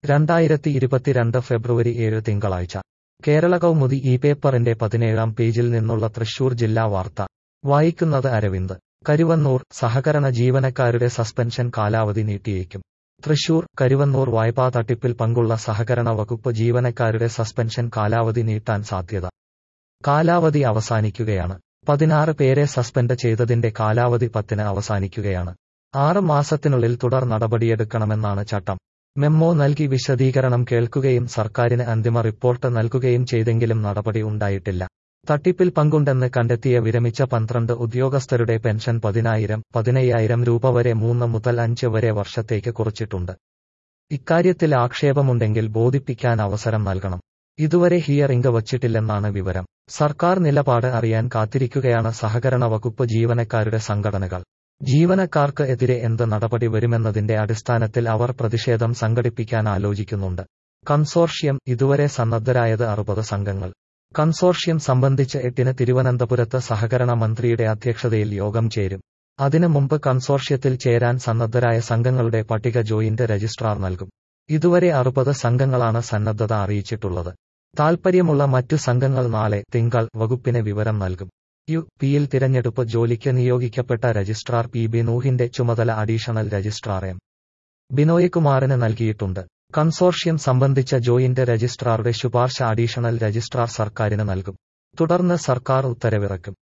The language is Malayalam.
രണ്ടായിരത്തി ഇരുപത്തിരണ്ട് ഫെബ്രുവരി ഏഴ് തിങ്കളാഴ്ച കേരള കൗമുദി ഈ പേപ്പറിന്റെ പതിനേഴാം പേജിൽ നിന്നുള്ള തൃശൂർ ജില്ലാ വാർത്ത വായിക്കുന്നത് അരവിന്ദ് കരുവന്നൂർ സഹകരണ ജീവനക്കാരുടെ സസ്പെൻഷൻ കാലാവധി നീട്ടിയേക്കും തൃശൂർ കരുവന്നൂർ വായ്പാ തട്ടിപ്പിൽ പങ്കുള്ള സഹകരണ വകുപ്പ് ജീവനക്കാരുടെ സസ്പെൻഷൻ കാലാവധി നീട്ടാൻ സാധ്യത കാലാവധി അവസാനിക്കുകയാണ് പതിനാറ് പേരെ സസ്പെൻഡ് ചെയ്തതിന്റെ കാലാവധി പത്തിന് അവസാനിക്കുകയാണ് ആറ് മാസത്തിനുള്ളിൽ തുടർ നടപടിയെടുക്കണമെന്നാണ് ചട്ടം മെമ്മോ നൽകി വിശദീകരണം കേൾക്കുകയും സർക്കാരിന് അന്തിമ റിപ്പോർട്ട് നൽകുകയും ചെയ്തെങ്കിലും നടപടി ഉണ്ടായിട്ടില്ല തട്ടിപ്പിൽ പങ്കുണ്ടെന്ന് കണ്ടെത്തിയ വിരമിച്ച പന്ത്രണ്ട് ഉദ്യോഗസ്ഥരുടെ പെൻഷൻ പതിനായിരം പതിനയ്യായിരം രൂപ വരെ മൂന്ന് മുതൽ അഞ്ച് വരെ വർഷത്തേക്ക് കുറച്ചിട്ടുണ്ട് ഇക്കാര്യത്തിൽ ആക്ഷേപമുണ്ടെങ്കിൽ ബോധിപ്പിക്കാൻ അവസരം നൽകണം ഇതുവരെ ഹിയറിംഗ് വച്ചിട്ടില്ലെന്നാണ് വിവരം സർക്കാർ നിലപാട് അറിയാൻ കാത്തിരിക്കുകയാണ് സഹകരണ വകുപ്പ് ജീവനക്കാരുടെ സംഘടനകൾ ജീവനക്കാർക്ക് എതിരെ എന്ത് നടപടി വരുമെന്നതിന്റെ അടിസ്ഥാനത്തിൽ അവർ പ്രതിഷേധം സംഘടിപ്പിക്കാൻ ആലോചിക്കുന്നുണ്ട് കൺസോർഷ്യം ഇതുവരെ സന്നദ്ധരായത് അറുപത് സംഘങ്ങൾ കൺസോർഷ്യം സംബന്ധിച്ച് എട്ടിന് തിരുവനന്തപുരത്ത് സഹകരണ മന്ത്രിയുടെ അധ്യക്ഷതയിൽ യോഗം ചേരും അതിനു മുമ്പ് കൺസോർഷ്യത്തിൽ ചേരാൻ സന്നദ്ധരായ സംഘങ്ങളുടെ പട്ടിക ജോയിന്റ് രജിസ്ട്രാർ നൽകും ഇതുവരെ അറുപത് സംഘങ്ങളാണ് സന്നദ്ധത അറിയിച്ചിട്ടുള്ളത് താൽപ്പര്യമുള്ള മറ്റു സംഘങ്ങൾ നാളെ തിങ്കൾ വകുപ്പിന് വിവരം നൽകും യു പിയിൽ തിരഞ്ഞെടുപ്പ് ജോലിക്ക് നിയോഗിക്കപ്പെട്ട രജിസ്ട്രാർ പി ബിനൂഹിന്റെ ചുമതല അഡീഷണൽ രജിസ്ട്രാർ എം ബിനോയ് കുമാറിന് നൽകിയിട്ടുണ്ട് കൺസോർഷ്യം സംബന്ധിച്ച ജോയിന്റ് രജിസ്ട്രാറുടെ ശുപാർശ അഡീഷണൽ രജിസ്ട്രാർ സർക്കാരിന് നൽകും തുടർന്ന് സർക്കാർ ഉത്തരവിറക്കും